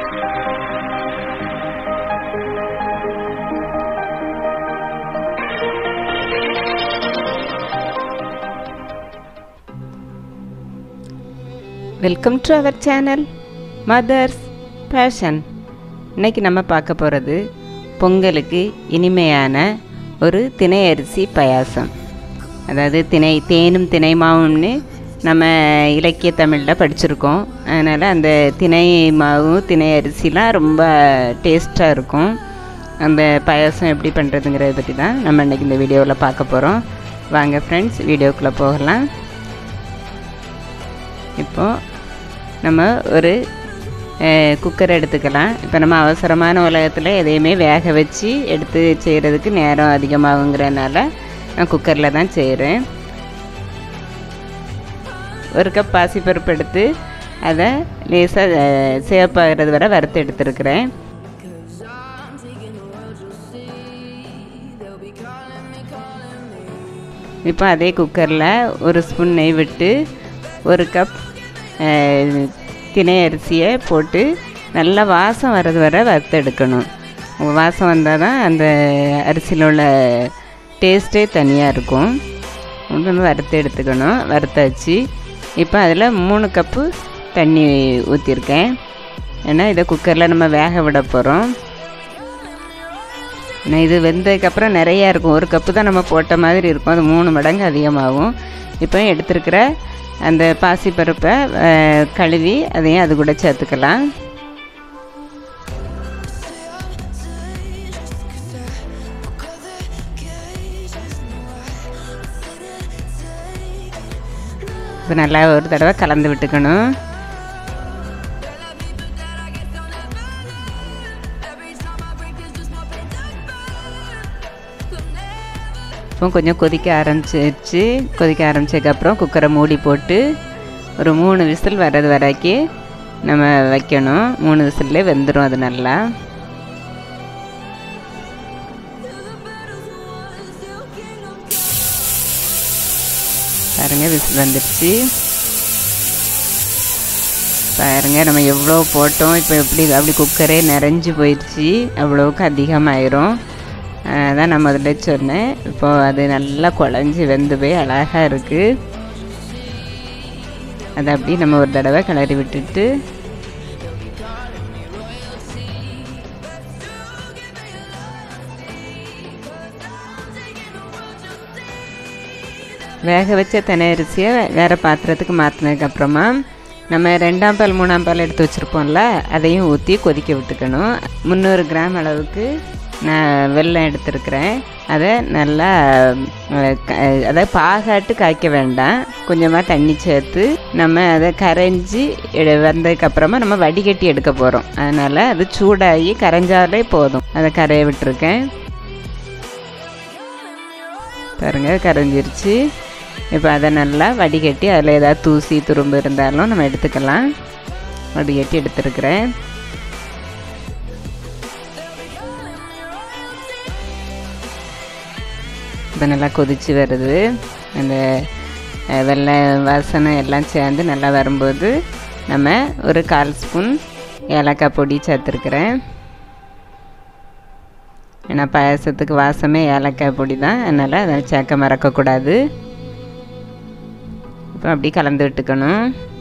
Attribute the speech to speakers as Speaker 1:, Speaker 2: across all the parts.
Speaker 1: welcome to அவர் channel mother's passion இன்னைக்கு நம்ம பார்க்க போகிறது பொங்கலுக்கு இனிமையான ஒரு திணை அரிசி பாயாசம் அதாவது திணை தேனும் திணை மாவும்னு நம்ம இலக்கிய தமிழில் படிச்சிருக்கோம் அதனால் அந்த திணை மாவும் திணை அரிசிலாம் ரொம்ப டேஸ்ட்டாக இருக்கும் அந்த பாயாசம் எப்படி பண்ணுறதுங்கிறத பற்றி தான் நம்ம இன்றைக்கி இந்த வீடியோவில் பார்க்க போகிறோம் வாங்க ஃப்ரெண்ட்ஸ் வீடியோக்குள்ளே போகலாம் இப்போது நம்ம ஒரு குக்கர் எடுத்துக்கலாம் இப்போ நம்ம அவசரமான உலகத்தில் எதையுமே வேக வச்சு எடுத்து செய்கிறதுக்கு நேரம் அதிகமாகுங்கிறனால நான் குக்கரில் தான் செய்கிறேன் ஒரு கப் பாசிப்பருப்பு எடுத்து அதை லேசாக சேப்பாகிறது வரை வறுத்து எடுத்துருக்கிறேன் இப்போ அதே குக்கரில் ஒரு ஸ்பூன் நெய் விட்டு ஒரு கப் திணை அரிசியை போட்டு நல்லா வாசம் வர்றது வரை வறுத்தெடுக்கணும் வாசம் வந்தால் தான் அந்த அரிசியில் உள்ள டேஸ்ட்டே தனியாக இருக்கும் வந்து வறுத்து எடுத்துக்கணும் வறுத்தாச்சு இப்போ அதில் மூணு கப்பு தண்ணி ஊற்றிருக்கேன் ஏன்னா இதை குக்கரில் நம்ம வேக விட போகிறோம் ஏன்னா இது வெந்ததுக்கப்புறம் நிறையா இருக்கும் ஒரு கப்பு தான் நம்ம போட்ட மாதிரி இருக்கும் அது மூணு மடங்கு அதிகமாகும் இப்போ எடுத்துருக்கிற அந்த பாசிப்பருப்பை கழுவி அதையும் அது கூட சேர்த்துக்கலாம் இப்போ நல்லா ஒரு தடவை கலந்து விட்டுக்கணும் இப்போ கொஞ்சம் கொதிக்க ஆரம்பிச்சிருச்சு கொதிக்க ஆரம்பிச்சதுக்கப்புறம் குக்கரை மூடி போட்டு ஒரு மூணு விசில் வர்றது வரைக்கும் நம்ம வைக்கணும் மூணு விசில்லே வெந்துடும் அது நல்லா பாருங்க விசில் வந்துடுச்சு பாருங்க நம்ம எவ்வளோ போட்டோம் இப்போ எப்படி அப்படி குக்கரே நிறைஞ்சு போயிடுச்சு அவ்வளோவுக்கு அதிகமாயிரும் அதான் நான் முதல்ல சொன்னேன் இப்போது அது நல்லா குழஞ்சி வெந்து போய் அழகாக இருக்குது அதை அப்படி நம்ம ஒரு தடவை கிளறி விட்டுட்டு வேக வச்ச தெனை அரிசியை வேறு பாத்திரத்துக்கு மாற்றினதுக்கப்புறமா நம்ம ரெண்டாம் பால் மூணாம் பால் எடுத்து வச்சுருப்போம்ல அதையும் ஊற்றி கொதிக்க விட்டுக்கணும் முந்நூறு கிராம் அளவுக்கு நான் வெல்லம் எடுத்துருக்கிறேன் அதை நல்லா அதை பாகாட்டு காய்க்க வேண்டாம் கொஞ்சமாக தண்ணி சேர்த்து நம்ம அதை கரைஞ்சி வந்ததுக்கப்புறமா நம்ம வடிகட்டி எடுக்க போகிறோம் அதனால் அது சூடாகி கரைஞ்சாலே போதும் அதை கரைய விட்டுருக்கேன் பாருங்க கரைஞ்சிருச்சு இப்போ அதை நல்லா வடிகட்டி அதில் ஏதாவது தூசி துரும்பு இருந்தாலும் நம்ம எடுத்துக்கலாம் வடிகட்டி எடுத்துருக்கிறேன் இப்போ நல்லா கொதித்து வருது அந்த வெள்ளை வாசனை எல்லாம் சேர்ந்து நல்லா வரும்போது நம்ம ஒரு கால் ஸ்பூன் ஏலக்காய் பொடி சேர்த்துருக்குறேன் ஏன்னா பாயசத்துக்கு வாசமே ஏலக்காய் பொடி தான் அதனால் அதை சேர்க்க மறக்கக்கூடாது இப்போ அப்படி கலந்து விட்டுக்கணும்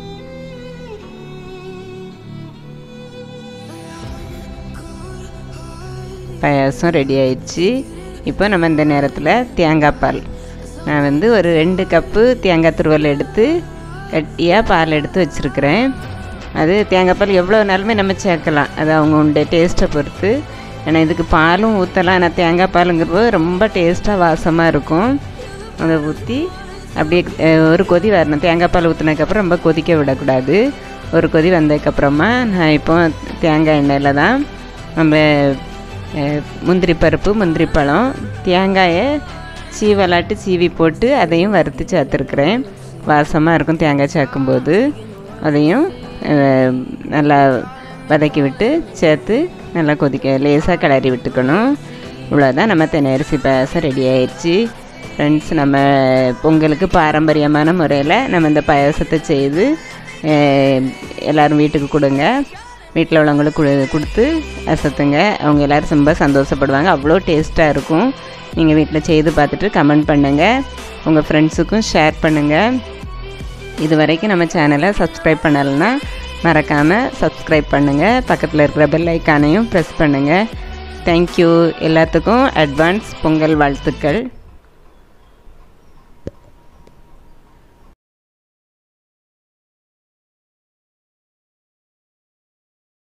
Speaker 1: பாயாசம் ரெடி ஆயிடுச்சு இப்போ நம்ம இந்த நேரத்தில் தேங்காய் பால் நான் வந்து ஒரு ரெண்டு கப்பு தேங்காய் துருவல் எடுத்து கட்டியாக பால் எடுத்து வச்சுருக்கிறேன் அது தேங்காய் பால் எவ்வளோ நாளுமே நம்ம சேர்க்கலாம் அது அவங்களுடைய டேஸ்ட்டை பொறுத்து ஏன்னா இதுக்கு பாலும் ஊற்றலாம் ஆனால் தேங்காய் பாலுங்கிறது ரொம்ப டேஸ்ட்டாக வாசமாக இருக்கும் அதை ஊற்றி அப்படியே ஒரு கொதி வரணும் தேங்காய் பால் ஊற்றினதுக்கப்புறம் ரொம்ப கொதிக்க விடக்கூடாது ஒரு கொதி வந்ததுக்கப்புறமா நான் இப்போ தேங்காய் எண்ணெயில் தான் நம்ம முந்திரி பருப்பு முந்திரி பழம் தேங்காயை சீவலாட்டு சீவி போட்டு அதையும் வறுத்து சேர்த்துருக்குறேன் வாசமாக இருக்கும் தேங்காய் சேர்க்கும்போது அதையும் நல்லா வதக்கி விட்டு சேர்த்து நல்லா கொதிக்க லேசாக கிளறி விட்டுக்கணும் இவ்வளோதான் நம்ம தென்னரிசி பாயசம் ரெடி ஆயிடுச்சு ஃப்ரெண்ட்ஸ் நம்ம பொங்கலுக்கு பாரம்பரியமான முறையில் நம்ம இந்த பாயசத்தை செய்து எல்லோரும் வீட்டுக்கு கொடுங்க வீட்டில் உள்ளவங்களுக்கு கொடு- கொடுத்து அசத்துங்க அவங்க எல்லோரும் ரொம்ப சந்தோஷப்படுவாங்க அவ்வளோ டேஸ்ட்டாக இருக்கும் நீங்கள் வீட்டில் செய்து பார்த்துட்டு கமெண்ட் பண்ணுங்கள் உங்கள் ஃப்ரெண்ட்ஸுக்கும் ஷேர் பண்ணுங்கள் இது வரைக்கும் நம்ம சேனலை சப்ஸ்கிரைப் பண்ணலைன்னா மறக்காமல் சப்ஸ்கிரைப் பண்ணுங்கள் பக்கத்தில் இருக்கிற பெல் ஐக்கானையும் ப்ரெஸ் பண்ணுங்கள் தேங்க்யூ எல்லாத்துக்கும் அட்வான்ஸ் பொங்கல் வாழ்த்துக்கள்